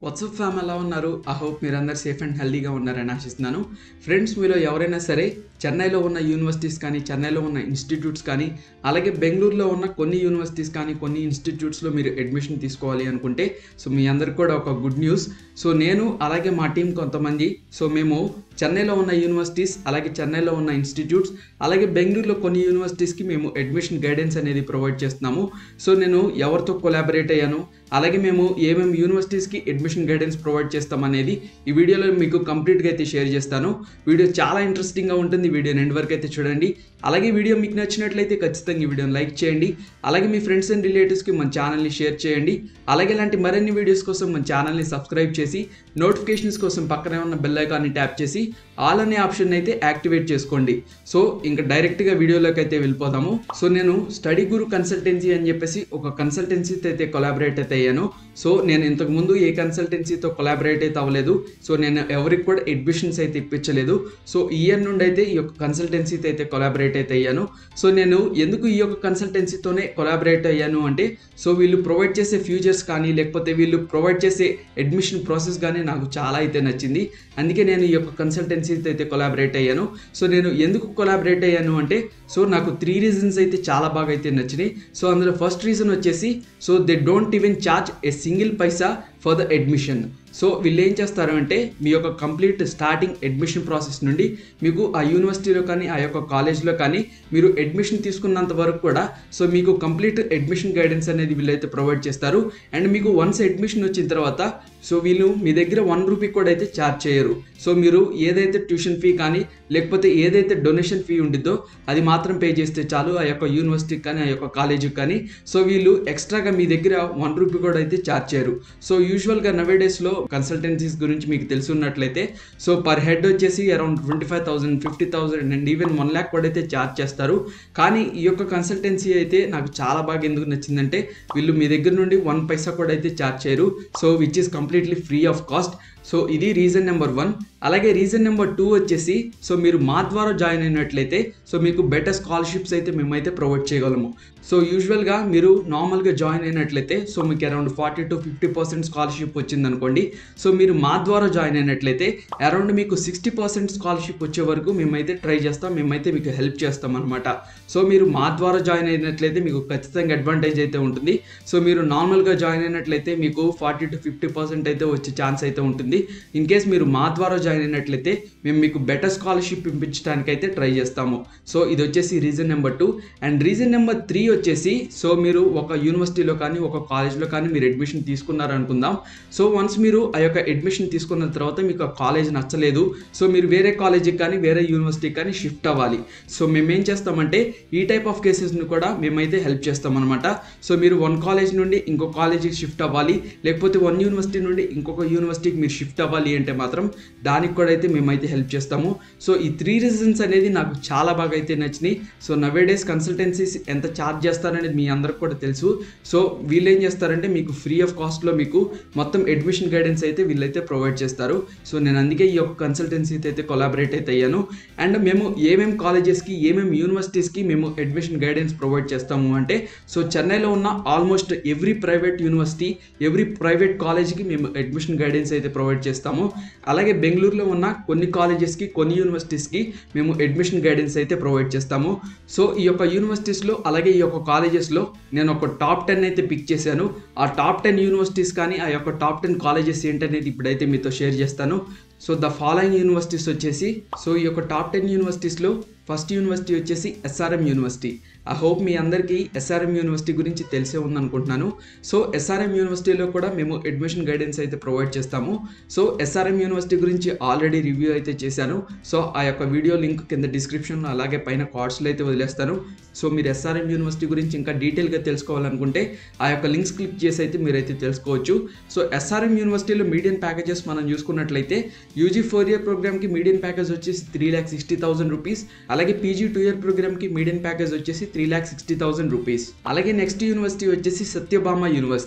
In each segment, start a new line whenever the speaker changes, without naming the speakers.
WhatsApp fam ఎలా ఉన్నారు I hope మీరందరూ సేఫ్ అండ్ హెల్దీగా ఉన్నారని ఆశిస్తున్నాను ఫ్రెండ్స్ మీలో ఎవరైనా సరే చెన్నైలో ఉన్న యూనివర్సిటీస్ కానీ చెన్నైలో ఉన్న ఇన్స్టిట్యూట్స్ కానీ అలాగే బెంగళూరులో ఉన్న కొన్ని యూనివర్సిటీస్ కానీ కొన్ని ఇన్స్టిట్యూట్స్లో మీరు అడ్మిషన్ తీసుకోవాలి అనుకుంటే సో మీ అందరికి కూడా ఒక గుడ్ న్యూస్ సో నేను అలాగే మా టీం కొంతమంది సో మేము చెన్నైలో ఉన్న యూనివర్సిటీస్ అలాగే చెన్నైలో ఉన్న ఇన్స్టిట్యూట్స్ అలాగే బెంగళూరులో కొన్ని యూనివర్సిటీస్కి మేము అడ్మిషన్ గైడెన్స్ అనేది ప్రొవైడ్ చేస్తున్నాము సో నేను ఎవరితో కొలాబరేట్ అయ్యాను అలాగే మేము ఏమేమి యూనివర్సిటీస్కి అడ్మిషన్ గైడెన్స్ ప్రొవైడ్ చేస్తామనేది ఈ వీడియోలో మీకు కంప్లీట్గా అయితే షేర్ చేస్తాను వీడియో చాలా ఇంట్రెస్టింగ్గా ఉంటుంది వీడియో ఎండ్ వరకు అయితే చూడండి అలాగే వీడియో మీకు నచ్చినట్లయితే ఖచ్చితంగా ఈ వీడియోని లైక్ చేయండి అలాగే మీ ఫ్రెండ్స్ అండ్ రిలేటివ్స్కి మన ఛానల్ని షేర్ చేయండి అలాగే ఇలాంటి మరిన్ని వీడియోస్ కోసం మన ఛానల్ని సబ్స్క్రైబ్ చేసి నోటిఫికేషన్స్ కోసం పక్కనే ఉన్న బెల్ ఐకాన్ని ట్యాప్ చేసి ఆల్ అనే ఆప్షన్ అయితే యాక్టివేట్ చేసుకోండి సో ఇంకా డైరెక్ట్గా వీడియోలోకి అయితే వెళ్ళిపోదాము సో నేను స్టడీ గురు కన్సల్టెన్సీ అని చెప్పేసి ఒక కన్సల్టెన్సీతో అయితే కొలాబరేట్ అయితే అయ్యాను సో నేను ఇంతకు ముందు ఏ కన్సల్టెన్సీతో కొలాబరేట్ అయితే అవ్వలేదు సో నేను ఎవరికి కూడా అడ్మిషన్స్ అయితే ఇప్పించలేదు సో ఈ ఇయర్ నుండి అయితే ఈ యొక్క కన్సల్టెన్సీతో అయితే కొలాబరేట్ అయితే అయ్యాను సో నేను ఎందుకు ఈ యొక్క కన్సల్టెన్సీతోనే కొలాబరేట్ అయ్యాను అంటే సో వీళ్ళు ప్రొవైడ్ చేసే ఫ్యూచర్స్ కానీ లేకపోతే వీళ్ళు ప్రొవైడ్ చేసే అడ్మిషన్ ప్రాసెస్ కానీ నాకు చాలా అయితే నచ్చింది అందుకే నేను ఈ యొక్క కన్సల్టెన్సీతో అయితే కొలాబరేట్ అయ్యాను సో నేను ఎందుకు కొలాబరేట్ అయ్యాను అంటే సో నాకు త్రీ రీజన్స్ అయితే చాలా బాగా అయితే నచ్చినాయి సో అందులో ఫస్ట్ రీజన్ వచ్చేసి so they don't even charge a single paisa for the admission so వీళ్ళు ఏం చేస్తారు అంటే మీ యొక్క కంప్లీట్ స్టార్టింగ్ అడ్మిషన్ ప్రాసెస్ నుండి మీకు ఆ యూనివర్సిటీలో కానీ ఆ యొక్క కాలేజ్లో కానీ మీరు అడ్మిషన్ తీసుకున్నంత వరకు కూడా సో మీకు కంప్లీట్ అడ్మిషన్ గైడెన్స్ అనేది వీళ్ళైతే ప్రొవైడ్ చేస్తారు అండ్ మీకు వన్స్ అడ్మిషన్ వచ్చిన తర్వాత సో వీళ్ళు మీ దగ్గర వన్ రూపీ కూడా అయితే ఛార్జ్ చేయరు సో మీరు ఏదైతే ట్యూషన్ ఫీ కానీ లేకపోతే ఏదైతే డొనేషన్ ఫీ ఉండిద్దో అది మాత్రం పే చేస్తే చాలు ఆ యొక్క యూనివర్సిటీకి కానీ ఆ యొక్క కాలేజీకి కానీ సో వీళ్ళు ఎక్స్ట్రాగా మీ దగ్గర వన్ రూపీ కూడా అయితే ఛార్జ్ చేయరు సో యూజువల్గా నవే డేస్లో కన్సల్టెన్సీస్ గురించి మీకు తెలుసున్నట్లయితే సో పర్ హెడ్ వచ్చేసి around twenty five thousand fifty thousand and even one lakh కూడా అయితే ఛార్జ్ చేస్తారు కానీ ఈ యొక్క కన్సల్టెన్సీ అయితే నాకు చాలా బాగా ఎందుకు నచ్చిందంటే వీళ్ళు మీ దగ్గర నుండి వన్ పైసా కూడా అయితే ఛార్జ్ చేయరు so which is completely free of cost so ఇది రీజన్ నెంబర్ వన్ అలాగే రీజన్ నెంబర్ టూ వచ్చేసి సో మీరు మా ద్వారా జాయిన్ అయినట్లయితే సో మీకు బెటర్ స్కాలర్షిప్స్ అయితే మేమైతే ప్రొవైడ్ చేయగలము సో యూజువల్గా మీరు నార్మల్గా జాయిన్ అయినట్లయితే సో మీకు around forty to fifty percent scholarship వచ్చిందనుకోండి సో మీరు మా ద్వారా జాయిన్ అయినట్లయితే అరౌండ్ మీకు సిక్స్టీ పర్సెంట్ స్కాలర్షిప్ వచ్చే వరకు మేమైతే ట్రై చేస్తాం మేమైతే మీకు హెల్ప్ చేస్తాం అనమాట సో మీరు మా ద్వారా జాయిన్ అయినట్లయితే మీకు ఖచ్చితంగా అడ్వాంటేజ్ అయితే ఉంటుంది సో మీరు నార్మల్గా జాయిన్ అయినట్లయితే మీకు ఫార్టీ టు ఫిఫ్టీ పర్సెంట్ అయితే వచ్చే ఛాన్స్ అయితే ఉంటుంది ఇన్ కేస్ మీరు మా ద్వారా జాయిన్ అయినట్లయితే మేము మీకు బెటర్ స్కాలర్షిప్ ఇప్పించడానికి అయితే ట్రై చేస్తాము సో ఇది వచ్చేసి reason number two and reason number three వచ్చేసి సో మీరు ఒక యూనివర్సిటీలో కానీ ఒక కాలేజ్లో కానీ మీరు అడ్మిషన్ తీసుకున్నారు అనుకుందాం సో వన్స్ మీరు ఆ యొక్క అడ్మిషన్ తీసుకున్న తర్వాత మీకు ఆ కాలేజ్ నచ్చలేదు సో మీరు వేరే కాలేజీకి కానీ వేరే యూనివర్సిటీకి కానీ షిఫ్ట్ అవ్వాలి సో మేము ఏం చేస్తామంటే ఈ టైప్ ఆఫ్ కేసెస్ని కూడా మేమైతే హెల్ప్ చేస్తాం అనమాట సో మీరు వన్ కాలేజ్ నుండి ఇంకో కాలేజీకి షిఫ్ట్ అవ్వాలి లేకపోతే వన్ యూనివర్సిటీ నుండి ఇంకొక యూనివర్సిటీకి మీరు షిఫ్ట్ అవ్వాలి అంటే మాత్రం దానికి కూడా అయితే మేమైతే హెల్ప్ చేస్తాము సో ఈ త్రీ రీజన్స్ అనేది నాకు చాలా బాగా అయితే నచ్చినాయి సో నవే డేస్ కన్సల్టెన్సీస్ ఎంత ఛార్జ్ చేస్తారనేది మీ అందరికి కూడా తెలుసు సో వీళ్ళు ఏం చేస్తారంటే మీకు ఫ్రీ ఆఫ్ కాస్ట్లో మీకు మొత్తం అడ్మిషన్ గైడెన్స్ అయితే వీళ్ళైతే ప్రొవైడ్ చేస్తారు సో నేను అందుకే ఈ యొక్క కన్సల్టెన్సీ అయితే కొలాబరేట్ అయితే అయ్యాను అండ్ మేము ఏమేమి కాలేజెస్కి ఏమేమి యూనివర్సిటీస్కి మేము అడ్మిషన్ గైడెన్స్ ప్రొవైడ్ చేస్తాము అంటే సో చెన్నైలో ఉన్న almost every private university every private కాలేజ్కి మేము అడ్మిషన్ గైడెన్స్ అయితే ప్రొవైడ్ చేస్తాము అలాగే బెంగళూరులో ఉన్న కొన్ని కాలేజెస్కి కొన్ని యూనివర్సిటీస్కి మేము అడ్మిషన్ గైడెన్స్ అయితే ప్రొవైడ్ చేస్తాము సో ఈ యొక్క యూనివర్సిటీస్లో అలాగే ఈ యొక్క కాలేజెస్లో నేను ఒక టాప్ టెన్ అయితే పిక్ చేశాను ఆ టాప్ టెన్ యూనివర్సిటీస్ కానీ ఆ యొక్క టాప్ టెన్ కాలేజెస్ ఏంటనేది ఇప్పుడైతే మీతో షేర్ చేస్తాను సో ద ఫాలోయింగ్ యూనివర్సిటీస్ వచ్చేసి సో ఈ యొక్క టాప్ టెన్ యూనివర్సిటీస్లో ఫస్ట్ యూనివర్సిటీ వచ్చేసి ఎస్ఆర్ఎం యూనివర్సిటీ ఐ హోప్ మీ అందరికీ ఎస్ఆర్ఎం యూనివర్సిటీ గురించి తెలిసే ఉందనుకుంటున్నాను సో ఎస్ఆర్ఎం యూనివర్సిటీలో కూడా మేము అడ్మిషన్ గైడెన్స్ అయితే ప్రొవైడ్ చేస్తాము సో ఎస్ఆర్ఎం యూనివర్సిటీ గురించి ఆల్రెడీ రివ్యూ అయితే చేశాను సో ఆ యొక్క వీడియో లింక్ కింద డిస్క్రిప్షన్ అలాగే పైన కార్డ్స్లో అయితే వదిలేస్తాను సో మీరు ఎస్ఆర్ఎం యూనివర్సిటీ గురించి ఇంకా డీటెయిల్గా తెలుసుకోవాలనుకుంటే ఆ యొక్క లింక్స్ క్లిక్ చేసి అయితే మీరైతే తెలుసుకోవచ్చు సో ఎస్ఆర్ఎం యూనివర్సిటీలో మీడియం ప్యాకేజెస్ మనం చూసుకున్నట్లయితే యూజీ ఫోర్ ఇయర్ ప్రోగ్రామ్కి మీడియం ప్యాకేజ్ వచ్చేసి three lakh sixty thousand rupees అలాగే పీజీ టూ ఇయర్ ప్రోగ్రామ్కి మీడియం ప్యాకేజ్ వచ్చేసి three lakh sixty thousand rupees అలాగే నెక్స్ట్ యూనివర్సిటీ వచ్చేసి Sathyabama university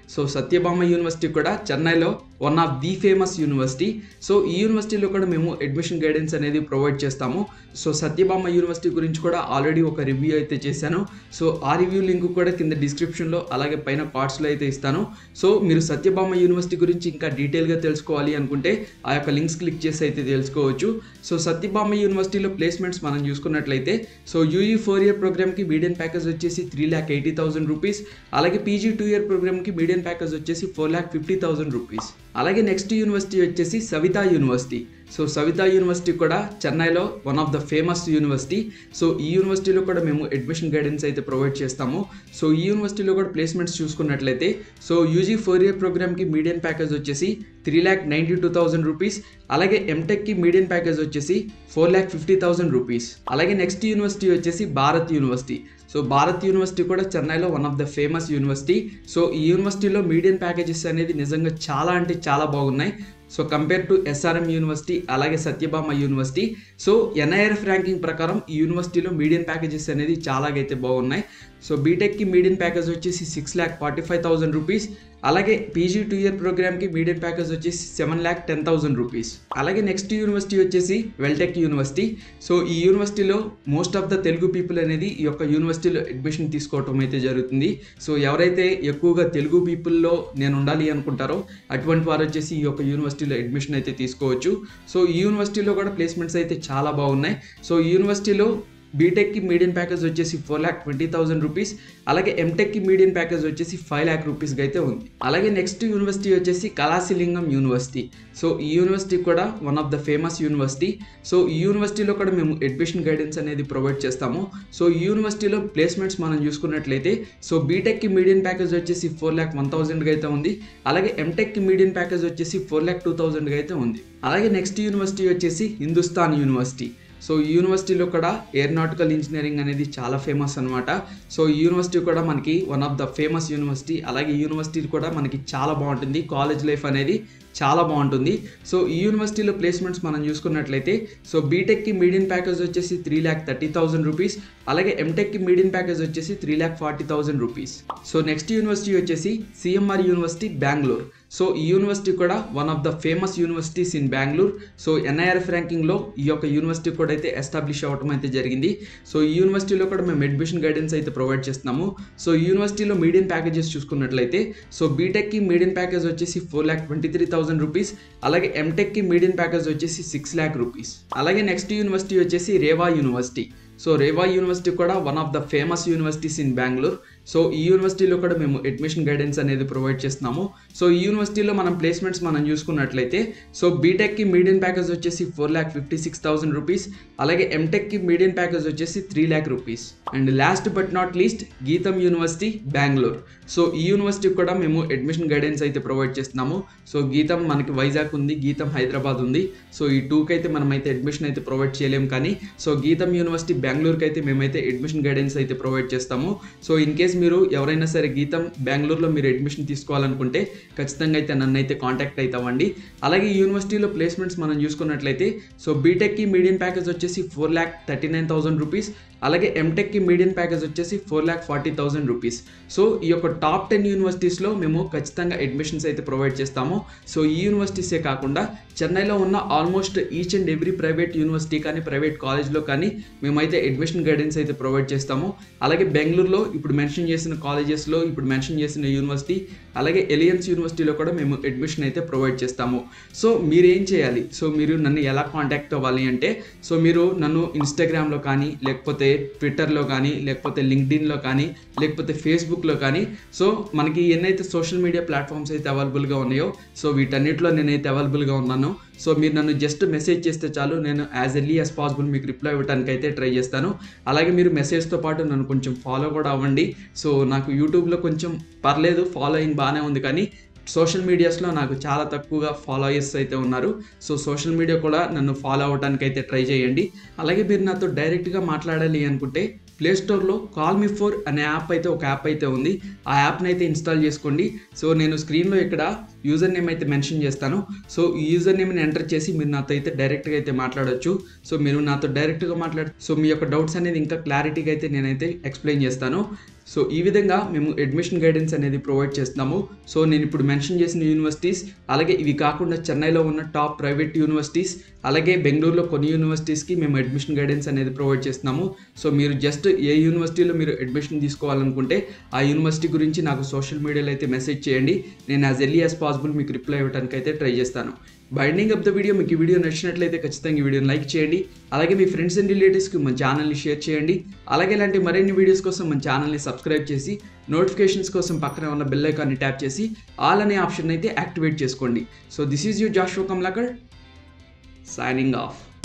so Sathyabama university కూడా చెన్నైలో one of the famous university so ఈ యూనివర్సిటీలో కూడా మేము అడ్మిషన్ గైడెన్స్ అనేది ప్రొవైడ్ చేస్తాము సో సత్యభామ యూనివర్సిటీ గురించి కూడా ఆల్రెడీ ఒక రివ్యూ అయితే చేశాను సో ఆ రివ్యూ లింక్ కూడా కింద డిస్క్రిప్షన్లో అలాగే పైన కార్డ్స్లో అయితే ఇస్తాను సో మీరు సత్యభామ యూనివర్సిటీ గురించి ఇంకా డీటెయిల్గా తెలుసుకోవాలి అనుకుంటే ఆ యొక్క లింక్స్ క్లిక్ చేసి అయితే తెలుసుకోవచ్చు సో సత్యభామ యూనివర్సిటీలో ప్లేస్మెంట్స్ మనం చూసుకున్నట్లయితే సో యూఈ ఫోర్ ఇయర్ ప్రోగ్రామ్కి మీడియం ప్యాకేజ్ వచ్చేసి three lakh eighty thousand rupees అలాగే పీజీ టూ ఇయర్ ప్రోగ్రామ్కి మీడియం ప్యాకేజ్ వచ్చేసి four lakh fifty thousand rupees అలాగే నెక్స్ట్ యూనివర్సిటీ వచ్చేసి Saveetha university so Saveetha university కూడా చెన్నైలో one of the famous university so ఈ యూనివర్సిటీలో కూడా మేము అడ్మిషన్ గైడెన్స్ అయితే ప్రొవైడ్ చేస్తాము సో ఈ యూనివర్సిటీలో కూడా ప్లేస్మెంట్స్ చూసుకున్నట్లయితే సో యూజీ ఫోర్ ఇయర్ ప్రోగ్రామ్కి మీడియం ప్యాకేజ్ వచ్చేసి three lakh ninety two thousand rupees అలాగే ఎంటెక్కి మీడియం ప్యాకేజ్ వచ్చేసి four lakh fifty thousand rupees అలాగే నెక్స్ట్ యూనివర్సిటీ వచ్చేసి Bharath university so Bharath university కూడా చెన్నైలో one of the famous university so ఈ యూనివర్సిటీలో మీడియం ప్యాకేజెస్ అనేది నిజంగా చాలా అంటే చాలా బాగున్నాయి so compare to SRM university అలాగే Sathyabama university so NIRF ranking ప్రకారం ఈ యూనివర్సిటీలో మీడియం ప్యాకేజెస్ అనేది చాలా అయితే బాగున్నాయి సో బీటెక్కి మీడియం ప్యాకేజ్ వచ్చేసి six lakh forty five thousand rupees అలాగే పీజీ టూ ఇయర్ ప్రోగ్రామ్కి మీడియం ప్యాకేజ్ వచ్చేసి seven lakh ten thousand rupees అలాగే నెక్స్ట్ యూనివర్సిటీ వచ్చేసి వెల్టెక్ యూనివర్సిటీ సో ఈ యూనివర్సిటీలో most of the Telugu people అనేది ఈ యొక్క యూనివర్సిటీలో అడ్మిషన్ తీసుకోవటం అయితే జరుగుతుంది సో ఎవరైతే ఎక్కువగా తెలుగు పీపుల్లో నేను ఉండాలి అనుకుంటారో అటువంటి వారు వచ్చేసి ఈ యొక్క యూనివర్సిటీలో అడ్మిషన్ అయితే తీసుకోవచ్చు సో ఈ యూనివర్సిటీలో కూడా ప్లేస్మెంట్స్ అయితే చాలా బాగున్నాయి సో ఈ యూనివర్సిటీలో బీటెక్కి మీడియం ప్యాకేజ్ వచ్చేసి four lakh twenty thousand rupees అలాగే ఎంటెక్కి మీడియం ప్యాకేజ్ వచ్చేసి ఫైవ్ ల్యాక్ రూపీస్కి అయితే ఉంది అలాగే నెక్స్ట్ యూనివర్సిటీ వచ్చేసి కళాశిలింగం యూనివర్సిటీ సో ఈ యూనివర్సిటీ కూడా one of the famous university so ఈ యూనివర్సిటీలో కూడా మేము అడ్మిషన్ గైడెన్స్ అనేది ప్రొవైడ్ చేస్తాము సో ఈ యూనివర్సిటీలో ప్లేస్మెంట్స్ మనం చూసుకున్నట్లయితే సో బీటెక్కి మీడియం ప్యాకేజ్ వచ్చేసి ఫోర్ ల్యాక్ వన్ థౌసండ్గా అయితే ఉంది అలాగే ఎంటెక్కి మీడియం ప్యాకేజ్ వచ్చేసి ఫోర్ ల్యాక్ టూ థౌసండ్గా అయితే ఉంది అలాగే నెక్స్ట్ యూనివర్సిటీ వచ్చేసి హిందుస్థాన్ యూనివర్సిటీ సో ఈ యూనివర్సిటీలో కూడా ఏరోనాటికల్ ఇంజనీరింగ్ అనేది చాలా ఫేమస్ అనమాట సో ఈ యూనివర్సిటీ కూడా మనకి one of the famous university అలాగే ఈ యూనివర్సిటీ కూడా మనకి చాలా బాగుంటుంది కాలేజ్ లైఫ్ అనేది చాలా బాగుంటుంది సో ఈ యూనివర్సిటీలో ప్లేస్మెంట్స్ మనం చూసుకున్నట్లయితే సో బీటెక్కి మీడియం ప్యాకేజ్ వచ్చేసి three lakh thirty thousand rupees అలాగే ఎంటెక్కి మీడియం ప్యాకేజ్ వచ్చేసి three lakh forty thousand rupees so next university వచ్చేసి సిఎంఆర్ యూనివర్సిటీ బెంగళూరు సో ఈ యూనివర్సిటీ కూడా one of the famous universities in Bengaluru so NIRF ర్యాంకింగ్లో ఈ యొక్క యూనివర్సిటీ కూడా అయితే ఎస్టాబ్లిష్ అవ్వడం అయితే జరిగింది సో ఈ యూనివర్సిటీలో కూడా మేము అడ్మిషన్ గైడెన్స్ అయితే ప్రొవైడ్ చేస్తున్నాము సో ఈ యూనివర్సిటీలో మీడియం ప్యాకేజెస్ చూసుకున్నట్లయితే సో బీటెక్కి మీడియం ప్యాకేజ్ వచ్చేసి four lakh twenty three thousand rupees అలాగే ఎంటెక్కి మీడియం ప్యాకేజ్ వచ్చేసి సిక్స్ ల్యాక్ రూపీస్ అలాగే నెక్స్ట్ యూనివర్సిటీ వచ్చేసి Reva university so Reva university కూడా one of the famous universities in Bengaluru so ఈ యూనివర్సిటీలో కూడా మేము అడ్మిషన్ గైడెన్స్ అనేది ప్రొవైడ్ చేస్తున్నాము సో ఈ యూనివర్సిటీలో మనం ప్లేస్మెంట్స్ మనం చూసుకున్నట్లయితే సో బీటెక్కి మీడియం ప్యాకేజ్ వచ్చేసి four lakh fifty six thousand rupees అలాగే ఎంటెక్కి మీడియం ప్యాకేజ్ వచ్చేసి three lakh rupees and last but not least GITAM university Bengaluru so ఈ యూనివర్సిటీకి కూడా మేము అడ్మిషన్ గైడెన్స్ అయితే ప్రొవైడ్ చేస్తున్నాము సో గీతం మనకి వైజాగ్ ఉంది గీతం హైదరాబాద్ ఉంది సో ఈ టూకి అయితే మనం అయితే అడ్మిషన్ అయితే ప్రొవైడ్ చేయలేం కానీ సో గీతం యూనివర్సిటీ బెంగళూరుకి అయితే మేమైతే అడ్మిషన్ గైడెన్స్ అయితే ప్రొవైడ్ చేస్తాము సో ఇన్ కేస్ మీరు ఎవరైనా సరే గీతం బెంగళూరులో మీరు అడ్మిషన్ తీసుకోవాలనుకుంటే ఖచ్చితంగా అయితే నన్ను అయితే కాంటాక్ట్ అయితే అవ్వండి అలాగే ఈ యూనివర్సిటీలో ప్లేస్మెంట్స్ మనం చూసుకున్నట్లయితే సో బీటెక్కి మీడియం ప్యాకేజ్ వచ్చేసి four lakh thirty nine thousand rupees అలాగే ఎంటెక్కి మీడియం ప్యాకేజ్ వచ్చేసి four lakh forty thousand rupees so ఈ యొక్క టాప్ టెన్ యూనివర్సిటీస్లో మేము ఖచ్చితంగా అడ్మిషన్స్ అయితే ప్రొవైడ్ చేస్తాము సో ఈ యూనివర్సిటీసే కాకుండా చెన్నైలో ఉన్న almost each and every private university కానీ ప్రైవేట్ కాలేజ్లో కానీ మేమైతే అడ్మిషన్ గైడెన్స్ అయితే ప్రొవైడ్ చేస్తాము అలాగే బెంగళూరులో ఇప్పుడు మెన్షన్ చేసిన కాలేజెస్లో ఇప్పుడు మెన్షన్ చేసిన యూనివర్సిటీ అలాగే ఎలియన్స్ యూనివర్సిటీలో కూడా మేము అడ్మిషన్ అయితే ప్రొవైడ్ చేస్తాము సో మీరు ఏం చేయాలి సో మీరు నన్ను ఎలా కాంటాక్ట్ అవ్వాలి అంటే సో మీరు నన్ను ఇన్స్టాగ్రామ్లో కానీ లేకపోతే ట్విట్టర్లో కానీ లేకపోతే లింక్డ్ఇన్లో కానీ లేకపోతే ఫేస్బుక్లో కానీ సో మనకి ఎన్నైతే సోషల్ మీడియా ప్లాట్ఫామ్స్ అయితే అవైలబుల్గా ఉన్నాయో సో వీటన్నిటిలో నేనైతే అవైలబుల్గా ఉన్నాను సో మీరు నన్ను జస్ట్ మెసేజ్ చేస్తే చాలు నేను యాజ్ ఎర్లీ యాజ్ పాసిబుల్ మీకు రిప్లై ఇవ్వడానికి అయితే ట్రై చేస్తాను అలాగే మీరు మెసేజ్తో పాటు నన్ను కొంచెం ఫాలో కూడా అవ్వండి సో నాకు యూట్యూబ్లో కొంచెం పర్లేదు ఫాలోయింగ్ బాగానే ఉంది కానీ సోషల్ మీడియాస్లో నాకు చాలా తక్కువగా ఫాలోయర్స్ అయితే ఉన్నారు సో సోషల్ మీడియా కూడా నన్ను ఫాలో అవ్వడానికి అయితే ట్రై చేయండి అలాగే మీరు నాతో డైరెక్ట్గా మాట్లాడాలి అనుకుంటే ప్లే స్టోర్లో కాల్ మీ ఫోర్ అనే యాప్ అయితే ఒక యాప్ అయితే ఉంది ఆ యాప్ని అయితే ఇన్స్టాల్ చేసుకోండి సో నేను స్క్రీన్లో ఇక్కడ యూజర్ నేమ్ అయితే మెన్షన్ చేస్తాను సో ఈ యూజర్ నేమ్ని ఎంటర్ చేసి మీరు నాతో అయితే డైరెక్ట్గా అయితే మాట్లాడొచ్చు సో మీరు నాతో డైరెక్ట్గా మాట్లాడు సో మీ యొక్క డౌట్స్ అనేది ఇంకా క్లారిటీగా అయితే నేనైతే ఎక్స్ప్లెయిన్ చేస్తాను సో ఈ విధంగా మేము అడ్మిషన్ గైడెన్స్ అనేది ప్రొవైడ్ చేస్తున్నాము సో నేను ఇప్పుడు మెన్షన్ చేసిన యూనివర్సిటీస్ అలాగే ఇవి కాకుండా చెన్నైలో ఉన్న టాప్ ప్రైవేట్ యూనివర్సిటీస్ అలాగే బెంగళూరులో కొన్ని యూనివర్సిటీస్కి మేము అడ్మిషన్ గైడెన్స్ అనేది ప్రొవైడ్ చేస్తున్నాము సో మీరు జస్ట్ ఏ యూనివర్సిటీలో మీరు అడ్మిషన్ తీసుకోవాలనుకుంటే ఆ యూనివర్సిటీ గురించి నాకు సోషల్ మీడియాలో అయితే మెసేజ్ చేయండి నేను యాజ్ ఎర్లీ యాజ్ పాసిబుల్ మీకు రిప్లై ఇవ్వడానికి అయితే ట్రై చేస్తాను బైండింగ్ ఆఫ్ ద వీడియో మీకు ఈ వీడియో నచ్చినట్లయితే ఖచ్చితంగా ఈ వీడియోని లైక్ చేయండి అలాగే మీ ఫ్రెండ్స్ అండ్ రిలేటివ్స్కి మన ఛానల్ని షేర్ చేయండి అలాగే ఇలాంటి మరిన్ని వీడియోస్ కోసం మన ఛానల్ని సబ్స్క్రైబ్ చేసి నోటిఫికేషన్స్ కోసం పక్కనే ఉన్న బెల్ ఐకాన్ని ట్యాప్ చేసి ఆల్ అనే ఆప్షన్ అయితే యాక్టివేట్ చేసుకోండి so this is you Joshua Kamlakar signing of